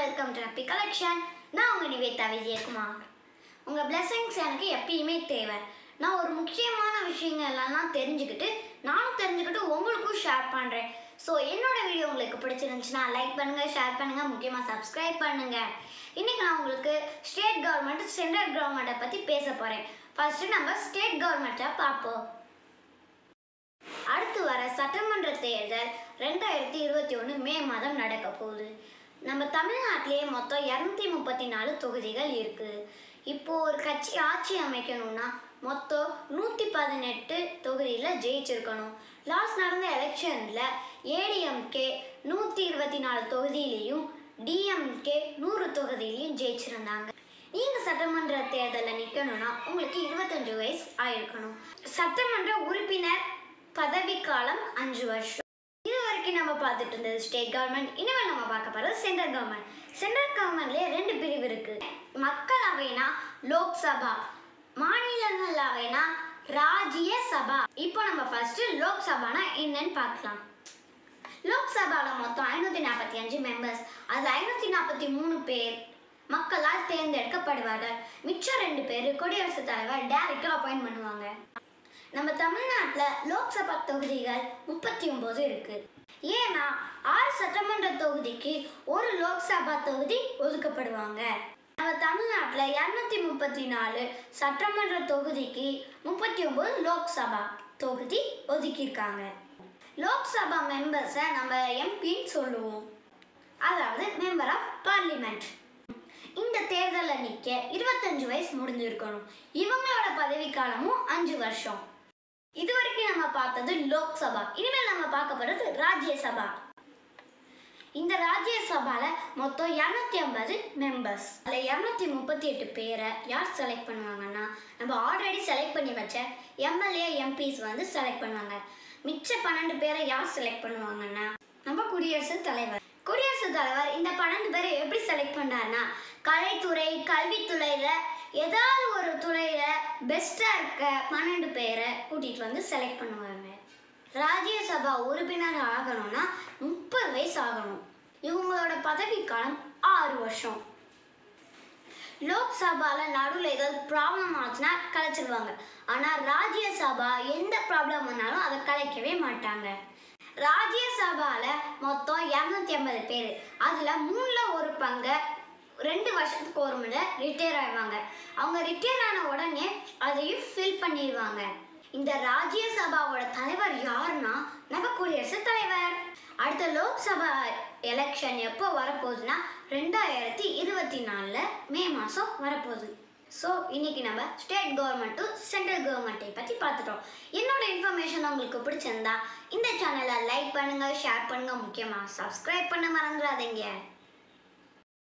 welcome to happy collection நான் உங்கள் நிவேதா விஜயகுமார் உங்கள் blessings எனக்கு எப்பயுமே தேவை நான் ஒரு முக்கியமான விஷயங்கள்லாம் தெரிஞ்சுக்கிட்டு நானும் தெரிஞ்சுக்கிட்டு உங்களுக்கும் ஷேர் பண்ணுறேன் ஸோ என்னோட வீடியோ உங்களுக்கு பிடிச்சிருந்துச்சுன்னா லைக் பண்ணுங்கள் ஷேர் பண்ணுங்கள் முக்கியமாக சப்ஸ்கிரைப் பண்ணுங்கள் இன்றைக்கி நான் உங்களுக்கு ஸ்டேட் கவர்மெண்ட் சென்ட்ரல் கவர்மெண்ட்டை பற்றி பேச போகிறேன் ஃபர்ஸ்ட்டு நம்ம ஸ்டேட் கவர்மெண்ட்டை பார்ப்போம் அடுத்து வர சட்டமன்ற தேர்தல் ரெண்டாயிரத்தி இருபத்தி ஒன்று மே மாதம் நடக்க போகுது நம்ம தமிழ்நாட்டிலேயே மொத்தம் இரநூத்தி முப்பத்தி நாலு தொகுதிகள் இருக்குது இப்போ ஒரு கட்சி ஆட்சி அமைக்கணும்னா மொத்தம் நூற்றி பதினெட்டு தொகுதியில் ஜெயிச்சிருக்கணும் லாஸ்ட் நடந்த எலெக்ஷனில் ஏடிஎம்கே நூற்றி இருபத்தி நாலு தொகுதியிலையும் டிஎம்கே நூறு தொகுதியிலையும் ஜெயிச்சிருந்தாங்க நீங்கள் சட்டமன்ற தேர்தலில் நிற்கணும்னா உங்களுக்கு இருபத்தஞ்சு வயசு ஆயிருக்கணும் சட்டமன்ற உறுப்பினர் பதவிக்காலம் அஞ்சு வருஷம் இது வரைக்கும் நம்ம பார்த்துட்டு இருந்தது ஸ்டேட் கவர்மெண்ட் இனிமேல் நம்ம பார்க்க போகிறது சென்ட்ரல் கவர்மெண்ட் சென்ட்ரல் கவர்மெண்ட்லேயே ரெண்டு பிரிவு இருக்கு மக்களவைனா லோக்சபா மாநிலங்களவைனா ராஜ்யசபா இப்போ நம்ம ஃபர்ஸ்ட் லோக்சபானா என்னன்னு பார்க்கலாம் லோக்சபாவில் மொத்தம் ஐநூற்றி நாற்பத்தி அஞ்சு மெம்பர்ஸ் அதில் ஐநூற்றி நாற்பத்தி மூணு பேர் மக்களால் தேர்ந்தெடுக்கப்படுவார்கள் மிச்சம் ரெண்டு பேர் குடியரசுத் தலைவர் டைரக்டாக அப்பாயிண்ட் பண்ணுவாங்க நம்ம தமிழ்நாட்டில் லோக்சபா தொகுதிகள் முப்பத்தி ஒம்பது இருக்கு ஏன்னா ஆறு சட்டமன்ற தொகுதிக்கு ஒரு லோக்சபா தொகுதி ஒதுக்கப்படுவாங்க நம்ம தமிழ்நாட்டில் இரநூத்தி முப்பத்தி நாலு சட்டமன்ற தொகுதிக்கு முப்பத்தி ஒம்பது லோக்சபா தொகுதி ஒதுக்கியிருக்காங்க லோக்சபா மெம்பர்ஸை நம்ம எம்பின்னு சொல்லுவோம் அதாவது மெம்பர் ஆஃப் பார்லிமெண்ட் இந்த தேர்தலில் நிற்க இருபத்தஞ்சு வயசு முடிஞ்சிருக்கணும் இவங்களோட பதவிக்காலமும் அஞ்சு வருஷம் இது வரைக்கும் நம்ம பார்த்தது லோக்சபா இனிமேல் நம்ம பார்க்க போகிறது ராஜ்யசபா இந்த ராஜ்யசபால மொத்தம் இரநூத்தி ஐம்பது மெம்பர்ஸ் அதில் இரநூத்தி முப்பத்தி எட்டு பேரை யார் செலக்ட் பண்ணுவாங்கன்னா நம்ம ஆல்ரெடி செலக்ட் பண்ணி வச்ச எம்எல்ஏ எம்பிஸ் வந்து செலக்ட் பண்ணுவாங்க மிச்ச பன்னெண்டு பேரை யார் செலக்ட் பண்ணுவாங்கன்னா நம்ம குடியரசுத் தலைவர் குடியரசுத் தலைவர் இந்த பன்னெண்டு பேரை எப்படி செலக்ட் பண்ணாருன்னா கலைத்துறை கல்வித்துறையில் ஏதாவது ஒரு துறையில் பெஸ்ட்டாக இருக்க பன்னெண்டு பேரை கூட்டிகிட்டு வந்து செலக்ட் பண்ணுவாங்க ராஜ்யசபா உறுப்பினர் ஆகணும்னா முப்பது வயசு ஆகணும் இவங்களோட பதவிக்காலம் ஆறு வருஷம் லோக்சபாவில் நடுவில் ஏதாவது ப்ராப்ளம் ஆச்சுன்னா கலைச்சிடுவாங்க ஆனால் ராஜ்யசபா எந்த ப்ராப்ளம் வந்தாலும் அதை கலைக்கவே மாட்டாங்க ராஜ்யசபாவில் மொத்தம் இரநூத்தி ஐம்பது பேர் அதில் மூணில் ஒரு பங்கை ரெண்டு வருஷத்துக்கு ஒரு முறை ரிட்டையர் ஆயிடுவாங்க அவங்க ரிட்டையர் ஆன உடனே அதையும் ஃபில் பண்ணிடுவாங்க இந்த ராஜ்யசபாவோட தலைவர் யாருன்னா நம்ம குடியரசுத் தலைவர் அடுத்த லோக்சபா எலெக்ஷன் எப்போ வரப்போகுதுன்னா ரெண்டாயிரத்தி இருபத்தி நாலில் மே மாதம் வரப்போகுது ஸோ இன்னைக்கு நம்ம ஸ்டேட் கவர்மெண்ட்டும் சென்ட்ரல் கவர்மெண்ட்டை பற்றி பார்த்துட்டோம் என்னோட இன்ஃபர்மேஷன் உங்களுக்கு பிடிச்சிருந்தா இந்த சேனலை லைக் பண்ணுங்கள் ஷேர் பண்ணுங்கள் முக்கியமாக சப்ஸ்கிரைப் பண்ண மறந்துடாதீங்க